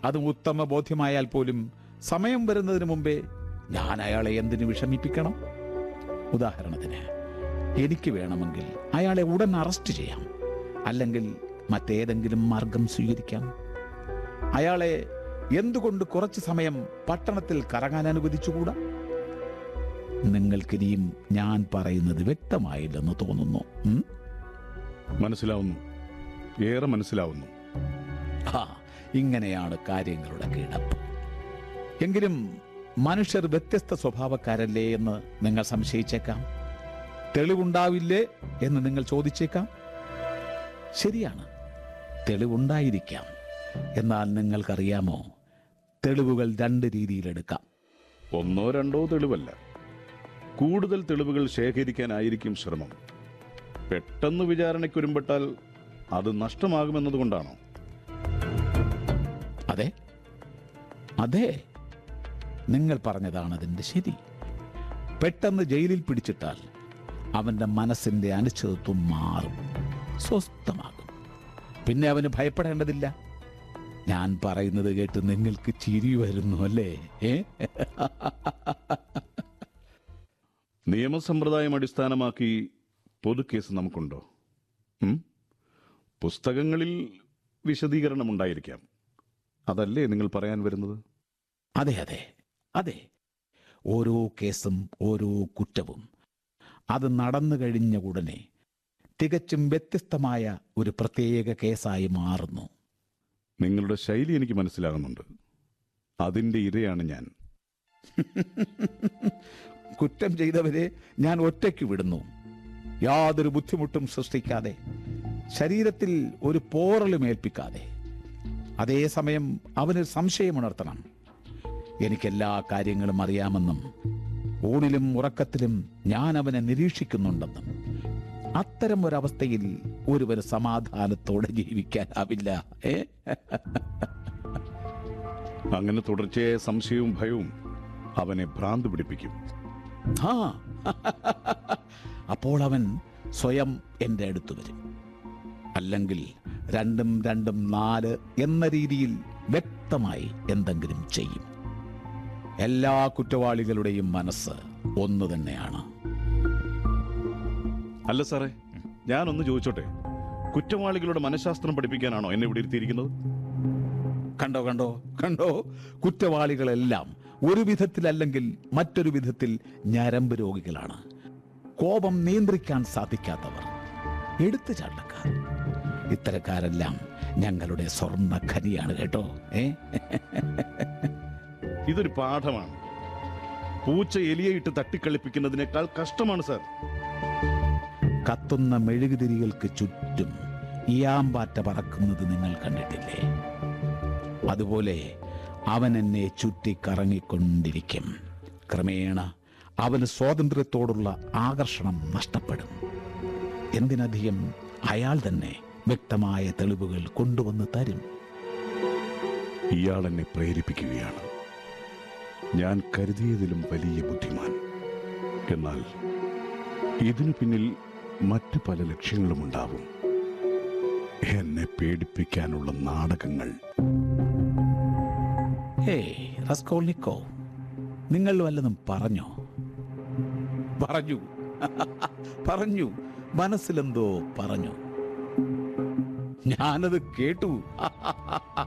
അതും ഉത്തമ ബോധ്യമായാൽ പോലും സമയം വരുന്നതിന് മുമ്പേ ഞാൻ അയാളെ എന്തിനു വിഷമിപ്പിക്കണം ഉദാഹരണത്തിന് എനിക്ക് വേണമെങ്കിൽ അയാളെ ഉടൻ അറസ്റ്റ് ചെയ്യാം അല്ലെങ്കിൽ മറ്റേതെങ്കിലും മാർഗം സ്വീകരിക്കാം അയാളെ എന്തുകൊണ്ട് കുറച്ചു സമയം പട്ടണത്തിൽ കറങ്ങാൻ അനുവദിച്ചുകൂടാ നിങ്ങൾക്കിനിയും ഞാൻ പറയുന്നത് വ്യക്തമായില്ലെന്ന് തോന്നുന്നു ഉം? മനസ്സിലാവുന്നു ഏറെ മനസ്സിലാവുന്നു ആ ഇങ്ങനെയാണ് കാര്യങ്ങളുടെ കിടപ്പ് എങ്കിലും മനുഷ്യർ വ്യത്യസ്ത സ്വഭാവക്കാരല്ലേ എന്ന് നിങ്ങൾ സംശയിച്ചേക്കാം തെളിവുണ്ടാവില്ലേ എന്ന് നിങ്ങൾ ചോദിച്ചേക്കാം ശരിയാണ് തെളിവുണ്ടായിരിക്കാം എന്നാൽ നിങ്ങൾക്കറിയാമോ തെളിവുകൾ രണ്ട് രീതിയിലെടുക്കാം ഒന്നോ രണ്ടോ തെളിവല്ല കൂടുതൽ തെളിവുകൾ ശേഖരിക്കാനായിരിക്കും ശ്രമം പെട്ടെന്ന് വിചാരണയ്ക്കൊരുമ്പെട്ടാൽ അത് നഷ്ടമാകുമെന്നതുകൊണ്ടാണോ അതെ അതെ നിങ്ങൾ പറഞ്ഞതാണ് അതിൻ്റെ ശരി പെട്ടെന്ന് ജയിലിൽ പിടിച്ചിട്ടാൽ അവന്റെ മനസ്സിന്റെ അനിശ്ചിതത്വം മാറും സ്വസ്ഥമാകും പിന്നെ അവന് ഭയപ്പെടേണ്ടതില്ല ഞാൻ പറയുന്നത് കേട്ട് നിങ്ങൾക്ക് ചിരി വരുന്നു അല്ലേ ഏ നിയമസമ്പ്രദായം അടിസ്ഥാനമാക്കി പൊതുക്കേസ് നമുക്കുണ്ടോ ഉം? പുസ്തകങ്ങളിൽ വിശദീകരണമുണ്ടായിരിക്കാം അതല്ലേ നിങ്ങൾ പറയാൻ വരുന്നത് അതെ അതെ അതെ ഓരോ കേസും ഓരോ കുറ്റവും അത് നടന്നു കഴിഞ്ഞ ഉടനെ തികച്ചും വ്യത്യസ്തമായ ഒരു പ്രത്യേക കേസായി മാറുന്നു നിങ്ങളുടെ ശൈലി എനിക്ക് മനസ്സിലാകുന്നുണ്ട് അതിന്റെ ഇരയാണ് ഞാൻ കുറ്റം ചെയ്തവരെ ഞാൻ ഒറ്റയ്ക്ക് വിടുന്നു യാതൊരു ബുദ്ധിമുട്ടും സൃഷ്ടിക്കാതെ ശരീരത്തിൽ ഒരു പോറലും ഏൽപ്പിക്കാതെ അതേസമയം അവന് സംശയമുണർത്തണം എനിക്കെല്ലാ കാര്യങ്ങളും അറിയാമെന്നും ഊണിലും ഉറക്കത്തിലും ഞാൻ അവനെ നിരീക്ഷിക്കുന്നുണ്ടെന്നും അത്തരം ഒരവസ്ഥയിൽ ഒരുവന് സമാധാനത്തോടെ ജീവിക്കാനാവില്ല ഏ അങ്ങനെ തുടർച്ചയായ സംശയവും ഭയവും അവനെ ഭ്രാന്ത് പിടിപ്പിക്കും ആ അപ്പോൾ അവൻ സ്വയം എൻ്റെ അടുത്ത് വരും അല്ലെങ്കിൽ രണ്ടും രണ്ടും നാല് എന്ന രീതിയിൽ വ്യക്തമായി എന്തെങ്കിലും ചെയ്യും എല്ലാ കുറ്റവാളികളുടെയും മനസ്സ് ഒന്ന് തന്നെയാണ് അല്ല സാറേ ഞാനൊന്ന് ചോദിച്ചോട്ടെ കുറ്റവാളികളുടെ മനഃശാസ്ത്രം പഠിപ്പിക്കാനാണോ എന്നെ ഇവിടെ ഇരുത്തിയിരിക്കുന്നത് കണ്ടോ കണ്ടോ കണ്ടോ കുറ്റവാളികളെല്ലാം ഒരു വിധത്തിലല്ലെങ്കിൽ മറ്റൊരു വിധത്തിൽ ഞരമ്പ് രോഗികളാണ് കോപം നിയന്ത്രിക്കാൻ സാധിക്കാത്തവർ എടുത്തു ചാട്ടക്കാർ ഇത്തരക്കാരെല്ലാം ഞങ്ങളുടെ സ്വർണ്ണ ഖനിയാണ് കേട്ടോ ഏ ഇതൊരു പാഠമാണ് പൂച്ച എലിയെ ഇട്ട് തട്ടിക്കളിപ്പിക്കുന്നതിനേക്കാൾ കഷ്ടമാണ് സാർ കത്തുന്ന മെഴുകുതിരികൾക്ക് ചുറ്റും ഇയാമ്പാറ്റ പറക്കുന്നത് നിങ്ങൾ കണ്ടിട്ടില്ലേ അതുപോലെ അവൻ എന്നെ ചുറ്റി കറങ്ങിക്കൊണ്ടിരിക്കും ക്രമേണ അവന് സ്വാതന്ത്ര്യത്തോടുള്ള ആകർഷണം നഷ്ടപ്പെടും എന്തിനധികം അയാൾ തന്നെ വ്യക്തമായ തെളിവുകൾ കൊണ്ടുവന്ന് തരും ഇയാൾ എന്നെ പ്രേരിപ്പിക്കുകയാണ് ഞാൻ കരുതിയതിലും വലിയ ബുദ്ധിമാൻ എന്നാൽ ഇതിനു പിന്നിൽ മറ്റു പല ലക്ഷ്യങ്ങളും ഉണ്ടാവും എന്നെ പേടിപ്പിക്കാനുള്ള നാടകങ്ങൾ ഹേയ് റസ്കോൾനിക്കോ നിങ്ങൾ വല്ലതും പറഞ്ഞോ പറഞ്ഞു പറഞ്ഞു മനസ്സിലെന്തോ പറഞ്ഞു ഞാനത് കേട്ടു